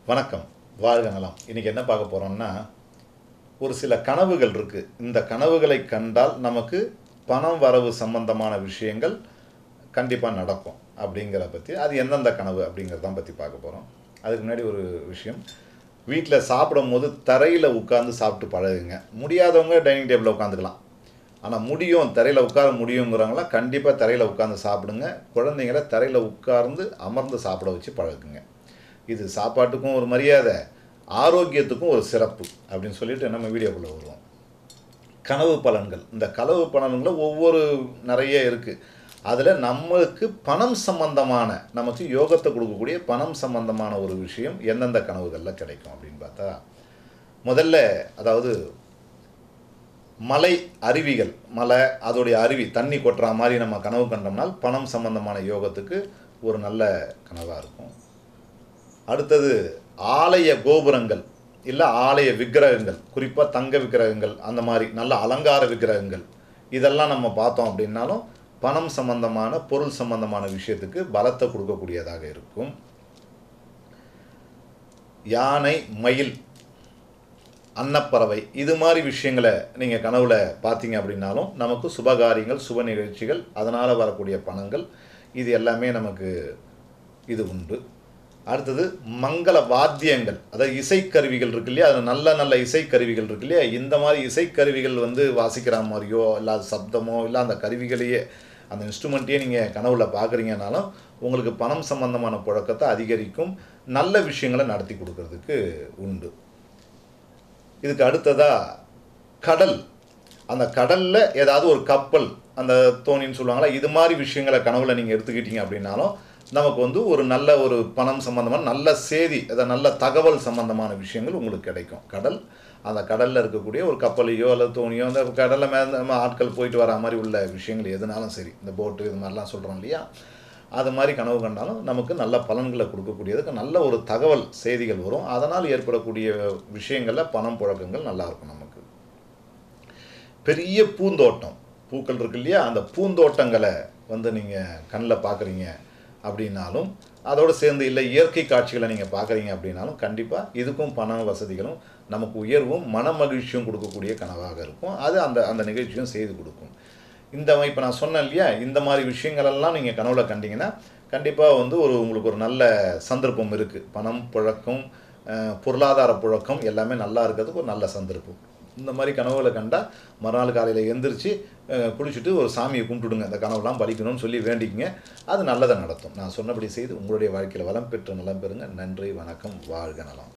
வணக்கம் வாழ்க நலம் இன்னைக்கு என்ன பார்க்க போகிறோம்னா ஒரு சில கனவுகள் இருக்குது இந்த கனவுகளை கண்டால் நமக்கு பணம் வரவு சம்பந்தமான விஷயங்கள் கண்டிப்பாக நடக்கும் அப்படிங்கிற பற்றி அது எந்தெந்த கனவு அப்படிங்கிறதான் பற்றி பார்க்க போகிறோம் அதுக்கு முன்னாடி ஒரு விஷயம் வீட்டில் சாப்பிடும் போது தரையில் உட்காந்து சாப்பிட்டு பழகுங்க முடியாதவங்க டைனிங் டேபிளில் உட்காந்துக்கலாம் ஆனால் முடியும் தரையில் உட்கார முடியுங்கிறவங்களாம் கண்டிப்பாக தரையில் உட்காந்து சாப்பிடுங்க குழந்தைங்கள தரையில் உட்கார்ந்து அமர்ந்து சாப்பிட வச்சு பழகுங்க இது சாப்பாட்டுக்கும் ஒரு மரியாதை ஆரோக்கியத்துக்கும் ஒரு சிறப்பு அப்படின்னு சொல்லிட்டு நம்ம வீடியோக்குள்ளே வருவோம் கனவு பலன்கள் இந்த கனவு பலன்களில் ஒவ்வொரு நிறைய இருக்குது அதில் நம்மளுக்கு பணம் சம்பந்தமான நமக்கு யோகத்தை கொடுக்கக்கூடிய பணம் சம்பந்தமான ஒரு விஷயம் எந்தெந்த கனவுகளில் கிடைக்கும் அப்படின்னு பார்த்தா முதல்ல அதாவது மலை அருவிகள் மலை அதோடைய அருவி தண்ணி கொட்டுற மாதிரி நம்ம கனவு கண்டோம்னால் பணம் சம்பந்தமான யோகத்துக்கு ஒரு நல்ல கனவாக இருக்கும் அடுத்தது ஆலய கோபுரங்கள் இல்லை ஆலய விக்கிரகங்கள் குறிப்பாக தங்க விக்கிரகங்கள் அந்த மாதிரி நல்ல அலங்கார விக்கிரகங்கள் இதெல்லாம் நம்ம பார்த்தோம் அப்படின்னாலும் பணம் சம்பந்தமான பொருள் சம்பந்தமான விஷயத்துக்கு பலத்தை கொடுக்கக்கூடியதாக இருக்கும் யானை மயில் அன்னப்பறவை இது மாதிரி விஷயங்களை நீங்கள் கனவுல பார்த்தீங்க அப்படின்னாலும் நமக்கு சுபகாரியங்கள் சுப நிகழ்ச்சிகள் அதனால் வரக்கூடிய பணங்கள் இது எல்லாமே நமக்கு இது உண்டு அடுத்தது மங்கள வாத்தியங்கள் அதாவது இசைக்கருவிகள் இருக்கு இல்லையா அது நல்ல நல்ல இசைக்கருவிகள் இருக்கு இல்லையா இந்த மாதிரி இசைக்கருவிகள் வந்து வாசிக்கிற மாதிரியோ இல்லை அது சப்தமோ இல்லை அந்த கருவிகளையே அந்த இன்ஸ்ட்ருமெண்ட்டையே நீங்கள் கனவுல பார்க்குறீங்கனாலும் உங்களுக்கு பணம் சம்பந்தமான புழக்கத்தை அதிகரிக்கும் நல்ல விஷயங்களை நடத்தி கொடுக்கறதுக்கு உண்டு இதுக்கு அடுத்ததாக கடல் அந்த கடலில் ஏதாவது ஒரு கப்பல் அந்த தோணின்னு சொல்லுவாங்களா இது மாதிரி விஷயங்களை கனவுல நீங்கள் எடுத்துக்கிட்டீங்க அப்படின்னாலும் நமக்கு வந்து ஒரு நல்ல ஒரு பணம் சம்பந்தமான நல்ல செய்தி அதாவது நல்ல தகவல் சம்பந்தமான விஷயங்கள் உங்களுக்கு கிடைக்கும் கடல் அந்த கடலில் இருக்கக்கூடிய ஒரு கப்பலையோ அல்லது தோணியோ அந்த கடலில் மேலே நம்ம ஆட்கள் போயிட்டு வர மாதிரி உள்ள விஷயங்கள் எதுனாலும் சரி இந்த போட்டு இது மாதிரிலாம் சொல்கிறோம் இல்லையா அது மாதிரி கனவு கண்டாலும் நமக்கு நல்ல பலன்களை கொடுக்கக்கூடியதுக்கு நல்ல ஒரு தகவல் செய்திகள் வரும் அதனால் ஏற்படக்கூடிய விஷயங்களில் பணம் புழக்கங்கள் நல்லா இருக்கும் நமக்கு பெரிய பூந்தோட்டம் பூக்கள் இருக்கு இல்லையா அந்த பூந்தோட்டங்களை வந்து நீங்கள் கண்ணில் பார்க்குறீங்க அப்படின்னாலும் அதோடு சேர்ந்து இல்லை இயற்கை காட்சிகளை நீங்கள் பார்க்குறீங்க அப்படின்னாலும் கண்டிப்பாக இதுக்கும் பண வசதிகளும் நமக்கு உயர்வும் மன மகிழ்ச்சியும் கொடுக்கக்கூடிய கனவாக இருக்கும் அது அந்த அந்த நிகழ்ச்சியும் செய்து கொடுக்கும் இந்த இப்போ நான் சொன்னேன் இல்லையா இந்த மாதிரி விஷயங்களெல்லாம் நீங்கள் கனவுல கண்டீங்கன்னா கண்டிப்பாக வந்து ஒரு உங்களுக்கு ஒரு நல்ல சந்தர்ப்பம் இருக்குது பணம் புழக்கம் அஹ், பொருளாதார புழக்கம் எல்லாமே நல்லா இருக்கிறதுக்கு ஒரு நல்ல சந்தர்ப்பம் இந்த மாதிரி கனவுகளை கண்டால் மறுநாள் காலையில் எந்திரிச்சு அஹ், குளிச்சுட்டு ஒரு சாமியை கும்பிட்டுடுங்க அந்த கனவுலாம் பலிக்கணும்னு சொல்லி வேண்டிக்கங்க அது நல்லதை நடத்தும் நான் சொன்னபடி செய்து உங்களுடைய வாழ்க்கையில் வளம் பெற்று நலம் பெறுங்க நன்றி வணக்கம் வாழ்க நலம்